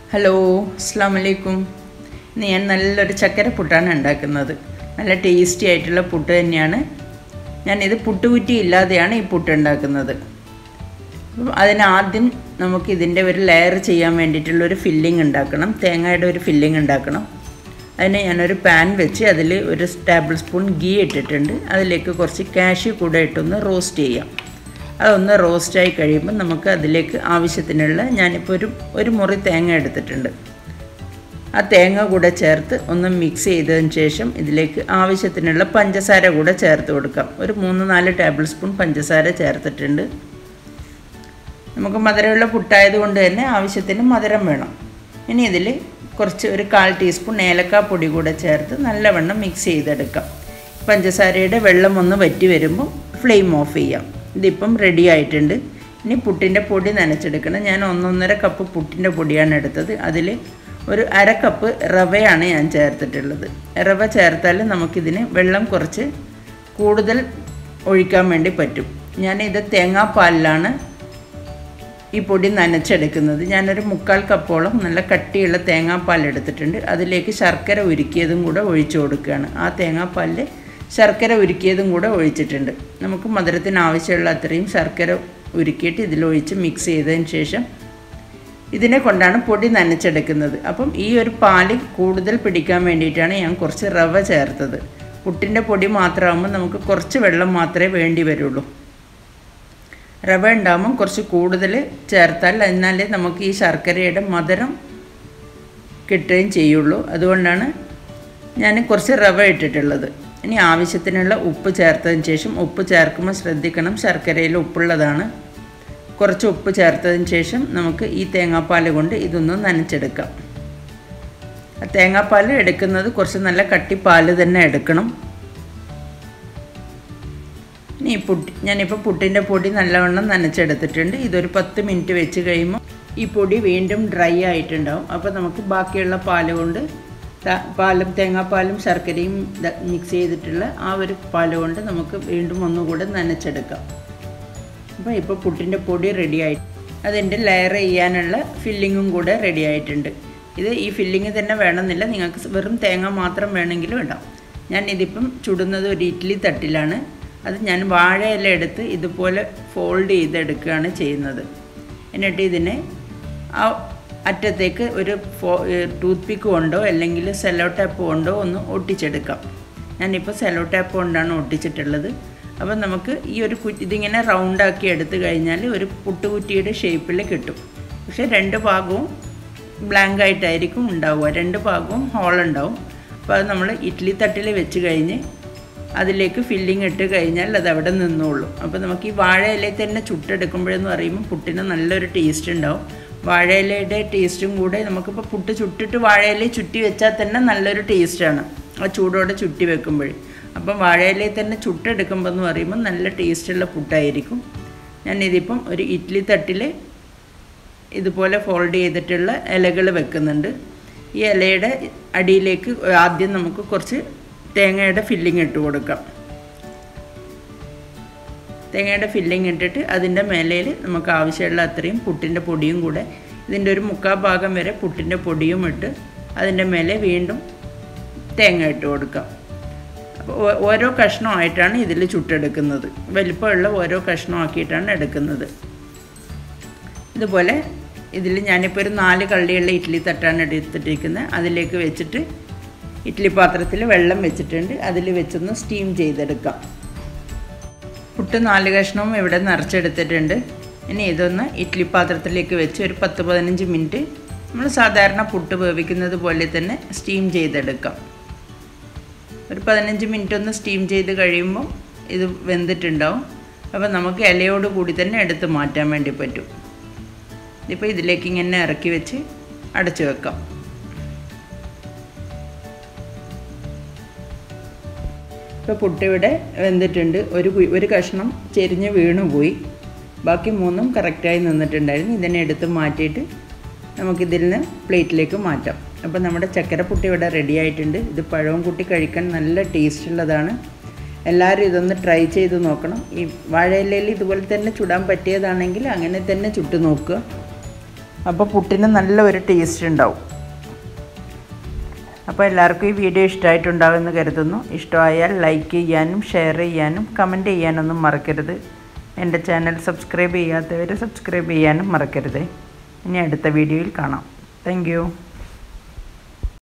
hello അസ്സാം വലൈക്കും ഇന്ന് ഞാൻ നല്ലൊരു ചക്കര പുട്ടാണ് ഉണ്ടാക്കുന്നത് നല്ല ടേസ്റ്റി ആയിട്ടുള്ള പുട്ട് തന്നെയാണ് ഞാനിത് പുട്ടുകുറ്റി ഇല്ലാതെയാണ് ഈ പുട്ട് ഉണ്ടാക്കുന്നത് അപ്പം അതിനാദ്യം നമുക്ക് ഇതിൻ്റെ ഒരു ലെയർ ചെയ്യാൻ വേണ്ടിയിട്ടുള്ള ഒരു ഫില്ലിംഗ് ഉണ്ടാക്കണം തേങ്ങയുടെ ഒരു ഫില്ലിംഗ് ഉണ്ടാക്കണം അതിന് ഞാനൊരു പാൻ വെച്ച് അതിൽ ഒരു ടേബിൾ സ്പൂൺ ഗീ ഇട്ടിട്ടുണ്ട് അതിലേക്ക് കുറച്ച് കാഷ്യൂ കൂടെ ഇട്ടൊന്ന് റോസ്റ്റ് ചെയ്യാം അതൊന്ന് റോസ്റ്റായി കഴിയുമ്പോൾ നമുക്ക് അതിലേക്ക് ആവശ്യത്തിനുള്ള ഞാനിപ്പോൾ ഒരു ഒരു മുറി തേങ്ങ എടുത്തിട്ടുണ്ട് ആ തേങ്ങ കൂടെ ചേർത്ത് ഒന്ന് മിക്സ് ചെയ്തതിന് ശേഷം ഇതിലേക്ക് ആവശ്യത്തിനുള്ള പഞ്ചസാര കൂടെ ചേർത്ത് കൊടുക്കാം ഒരു മൂന്ന് നാല് ടേബിൾ സ്പൂൺ പഞ്ചസാര ചേർത്തിട്ടുണ്ട് നമുക്ക് മധുരമുള്ള പുട്ടായത് കൊണ്ട് തന്നെ ആവശ്യത്തിന് മധുരം വേണം ഇനി ഇതിൽ കുറച്ച് ഒരു കാൽ ടീസ്പൂൺ ഏലക്കാപ്പൊടി കൂടെ ചേർത്ത് നല്ലവണ്ണം മിക്സ് ചെയ്തെടുക്കാം പഞ്ചസാരയുടെ വെള്ളം ഒന്ന് വറ്റി വരുമ്പോൾ ഫ്ലെയിം ഓഫ് ചെയ്യാം ഇതിപ്പം റെഡി ആയിട്ടുണ്ട് ഇനി പുട്ടിൻ്റെ പൊടി നനച്ചെടുക്കണം ഞാൻ ഒന്നൊന്നര കപ്പ് പുട്ടിൻ്റെ പൊടിയാണ് എടുത്തത് അതിൽ ഒരു അര കപ്പ് റവയാണ് ഞാൻ ചേർത്തിട്ടുള്ളത് റവ ചേർത്താൽ നമുക്കിതിന് വെള്ളം കുറച്ച് കൂടുതൽ ഒഴിക്കാൻ വേണ്ടി പറ്റും ഞാനിത് തേങ്ങാപ്പാലിലാണ് ഈ പൊടി നനച്ചെടുക്കുന്നത് ഞാനൊരു മുക്കാൽ കപ്പോളം നല്ല കട്ടിയുള്ള തേങ്ങാപ്പാൽ എടുത്തിട്ടുണ്ട് അതിലേക്ക് ശർക്കര ഉരുക്കിയതും കൂടെ ഒഴിച്ചു കൊടുക്കുകയാണ് ആ തേങ്ങാപ്പാലിൽ ശർക്കര ഉരുക്കിയതും കൂടെ ഒഴിച്ചിട്ടുണ്ട് നമുക്ക് മധുരത്തിന് ആവശ്യമുള്ള അത്രയും ശർക്കര ഉരുക്കിയിട്ട് ഇതിലൊഴിച്ച് മിക്സ് ചെയ്തതിന് ശേഷം ഇതിനെ കൊണ്ടാണ് പൊടി നനച്ചെടുക്കുന്നത് അപ്പം ഈ ഒരു പാല് കൂടുതൽ പിടിക്കാൻ വേണ്ടിയിട്ടാണ് ഞാൻ കുറച്ച് റവ ചേർത്തത് പുട്ടിൻ്റെ പൊടി മാത്രമാകുമ്പോൾ നമുക്ക് കുറച്ച് വെള്ളം മാത്രമേ വേണ്ടി വരുള്ളൂ റവ ഉണ്ടാകുമ്പം കുറച്ച് കൂടുതൽ ചേർത്താൽ എന്നാലേ നമുക്ക് ഈ ശർക്കരയുടെ മധുരം കിട്ടുകയും ചെയ്യുള്ളൂ അതുകൊണ്ടാണ് ഞാൻ കുറച്ച് റവ ഇട്ടിട്ടുള്ളത് ഇനി ആവശ്യത്തിനുള്ള ഉപ്പ് ചേർത്തതിന് ശേഷം ഉപ്പ് ചേർക്കുമ്പോൾ ശ്രദ്ധിക്കണം ശർക്കരയിൽ ഉപ്പുള്ളതാണ് കുറച്ച് ഉപ്പ് ചേർത്തതിന് ശേഷം നമുക്ക് ഈ തേങ്ങാപ്പാൽ കൊണ്ട് ഇതൊന്ന് നനച്ചെടുക്കാം ആ തേങ്ങാപ്പാൽ എടുക്കുന്നത് കുറച്ച് നല്ല കട്ടിപ്പാൽ തന്നെ എടുക്കണം ഇനി ഈ പുട്ടി ഞാനിപ്പോൾ പുട്ടിൻ്റെ പൊടി നല്ലവണ്ണം നനച്ചെടുത്തിട്ടുണ്ട് ഇതൊരു പത്ത് മിനിറ്റ് വെച്ച് കഴിയുമ്പോൾ ഈ പൊടി വീണ്ടും ഡ്രൈ ആയിട്ടുണ്ടാവും അപ്പോൾ നമുക്ക് ബാക്കിയുള്ള പാൽ കൊണ്ട് പാലും തേങ്ങാപ്പാലും ശർക്കരയും മിക്സ് ചെയ്തിട്ടുള്ള ആ ഒരു പാൽ കൊണ്ട് നമുക്ക് വീണ്ടും ഒന്നുകൂടെ നനച്ചെടുക്കാം അപ്പോൾ ഇപ്പോൾ പുട്ടിൻ്റെ പൊടി റെഡി ആയി അതിൻ്റെ ലെയർ ചെയ്യാനുള്ള ഫില്ലിങ്ങും കൂടെ റെഡി ആയിട്ടുണ്ട് ഇത് ഈ ഫില്ലിങ് തന്നെ വേണമെന്നില്ല നിങ്ങൾക്ക് വെറും തേങ്ങ മാത്രം വേണമെങ്കിലും ഇടാം ഞാൻ ഇതിപ്പം ചുടുന്നത് ഒരു ഇഡ്ഡലി തട്ടിലാണ് അത് ഞാൻ വാഴയില എടുത്ത് ഇതുപോലെ ഫോൾഡ് ചെയ്തെടുക്കുകയാണ് ചെയ്യുന്നത് എന്നിട്ട് ഇതിനെ ആ അറ്റത്തേക്ക് ഒരു ഫോ ടൂത്ത് പിക്ക് കൊണ്ടോ അല്ലെങ്കിൽ സെലോ ടാപ്പ് കൊണ്ടോ ഒന്ന് ഒട്ടിച്ചെടുക്കാം ഞാനിപ്പോൾ സെലോ ടാപ്പ് കൊണ്ടാണ് ഒട്ടിച്ചിട്ടുള്ളത് അപ്പോൾ നമുക്ക് ഈ ഒരു കുറ്റി ഇതിങ്ങനെ റൗണ്ടാക്കി എടുത്തു കഴിഞ്ഞാൽ ഒരു പുട്ടുകുറ്റിയുടെ ഷേപ്പിൽ കിട്ടും പക്ഷേ രണ്ട് ഭാഗവും ബ്ലാങ്ക് ആയിട്ടായിരിക്കും ഉണ്ടാവുക രണ്ട് ഭാഗവും ഹോൾ ഉണ്ടാവും അപ്പോൾ അത് നമ്മൾ ഇഡ്ഡലി തട്ടിൽ വെച്ച് കഴിഞ്ഞ് അതിലേക്ക് ഫില്ലിങ് ഇട്ട് കഴിഞ്ഞാൽ അത് അവിടെ നിന്നോളൂ അപ്പോൾ നമുക്ക് ഈ വാഴയിലയിൽ തന്നെ ചുട്ടെടുക്കുമ്പോഴെന്ന് പറയുമ്പോൾ പുട്ടിന് നല്ലൊരു ടേസ്റ്റ് ഉണ്ടാവും വാഴയിലയുടെ ടേസ്റ്റും കൂടെ നമുക്കിപ്പോൾ പുട്ട് ചുട്ടിട്ട് വാഴയില ചുറ്റി വെച്ചാൽ തന്നെ നല്ലൊരു ടേസ്റ്റാണ് ആ ചൂടോടെ ചുറ്റി വെക്കുമ്പോൾ അപ്പം വാഴയിലയിൽ തന്നെ ചുട്ടെടുക്കുമ്പോൾ എന്ന് പറയുമ്പോൾ നല്ല ടേസ്റ്റുള്ള പുട്ടായിരിക്കും ഞാനിതിപ്പം ഒരു ഇഡ്ഡലി തട്ടിൽ ഇതുപോലെ ഫോൾഡ് ചെയ്തിട്ടുള്ള ഇലകൾ വെക്കുന്നുണ്ട് ഈ ഇലയുടെ അടിയിലേക്ക് ആദ്യം നമുക്ക് കുറച്ച് തേങ്ങയുടെ ഫില്ലിങ് ഇട്ട് കൊടുക്കാം തേങ്ങയുടെ ഫില്ലിങ് ഇട്ടിട്ട് അതിൻ്റെ മേലയിൽ നമുക്ക് ആവശ്യമുള്ള അത്രയും പുട്ടിൻ്റെ പൊടിയും കൂടെ ഇതിൻ്റെ ഒരു മുക്കാൽ ഭാഗം വരെ പുട്ടിൻ്റെ പൊടിയും ഇട്ട് അതിൻ്റെ മേലെ വീണ്ടും തേങ്ങ ഇട്ട് കൊടുക്കാം അപ്പോൾ ഓരോ കഷ്ണമായിട്ടാണ് ഇതിൽ ചുട്ടെടുക്കുന്നത് വലിപ്പമുള്ള ഓരോ കഷ്ണമാക്കിയിട്ടാണ് എടുക്കുന്നത് ഇതുപോലെ ഇതിൽ ഞാനിപ്പോൾ ഒരു നാല് കള്ളിയുള്ള ഇഡ്ഡലി തട്ടാണ് എടുത്തിട്ടിരിക്കുന്നത് അതിലേക്ക് വെച്ചിട്ട് ഇഡ്ഡലി പാത്രത്തിൽ വെള്ളം വെച്ചിട്ടുണ്ട് അതിൽ വെച്ചൊന്ന് സ്റ്റീം ചെയ്തെടുക്കാം പുട്ട് നാല് കഷ്ണവും ഇവിടെ നിറച്ചെടുത്തിട്ടുണ്ട് ഇനി ഇതൊന്ന് ഇഡ്ഡലി പാത്രത്തിലേക്ക് വെച്ച് ഒരു പത്ത് പതിനഞ്ച് മിനിറ്റ് നമ്മൾ സാധാരണ പുട്ട് വേവിക്കുന്നത് പോലെ തന്നെ സ്റ്റീം ചെയ്തെടുക്കാം ഒരു പതിനഞ്ച് മിനിറ്റ് ഒന്ന് സ്റ്റീം ചെയ്ത് കഴിയുമ്പോൾ ഇത് വെന്തിട്ടുണ്ടാവും അപ്പോൾ നമുക്ക് ഇലയോട് കൂടി തന്നെ എടുത്ത് മാറ്റാൻ വേണ്ടി പറ്റും ഇപ്പോൾ ഇതിലേക്ക് ഇങ്ങനെ ഇറക്കി വെച്ച് അടച്ചു വെക്കാം ഇപ്പോൾ പുട്ടിവിടെ വെന്തിട്ടുണ്ട് ഒരു ഒരു കഷ്ണം ചെരിഞ്ഞ് വീണുപോയി ബാക്കി മൂന്നും കറക്റ്റായി നിന്നിട്ടുണ്ടായിരുന്നു ഇതിനെ എടുത്ത് മാറ്റിയിട്ട് നമുക്കിതിൽ നിന്ന് പ്ലേറ്റിലേക്ക് മാറ്റാം അപ്പോൾ നമ്മുടെ ചക്കര പുട്ടി ഇവിടെ റെഡി ആയിട്ടുണ്ട് ഇത് പഴവും കൂട്ടി കഴിക്കാൻ നല്ല ടേസ്റ്റ് ഉള്ളതാണ് എല്ലാവരും ഇതൊന്ന് ട്രൈ ചെയ്ത് നോക്കണം ഈ വാഴയിലയിൽ ഇതുപോലെ തന്നെ ചുടാൻ പറ്റിയതാണെങ്കിൽ അങ്ങനെ തന്നെ ചുട്ട് നോക്കുക അപ്പോൾ പുട്ടിന് നല്ല ഒരു ടേസ്റ്റ് ഉണ്ടാവും അപ്പോൾ എല്ലാവർക്കും ഈ വീഡിയോ ഇഷ്ടമായിട്ടുണ്ടാവുമെന്ന് കരുതുന്നു ഇഷ്ടമായാൽ ലൈക്ക് ചെയ്യാനും ഷെയർ ചെയ്യാനും കമൻറ്റ് ചെയ്യാനൊന്നും മറക്കരുത് എൻ്റെ ചാനൽ സബ്സ്ക്രൈബ് ചെയ്യാത്തവർ സബ്സ്ക്രൈബ് ചെയ്യാനും മറക്കരുത് ഇനി അടുത്ത വീഡിയോയിൽ കാണാം താങ്ക്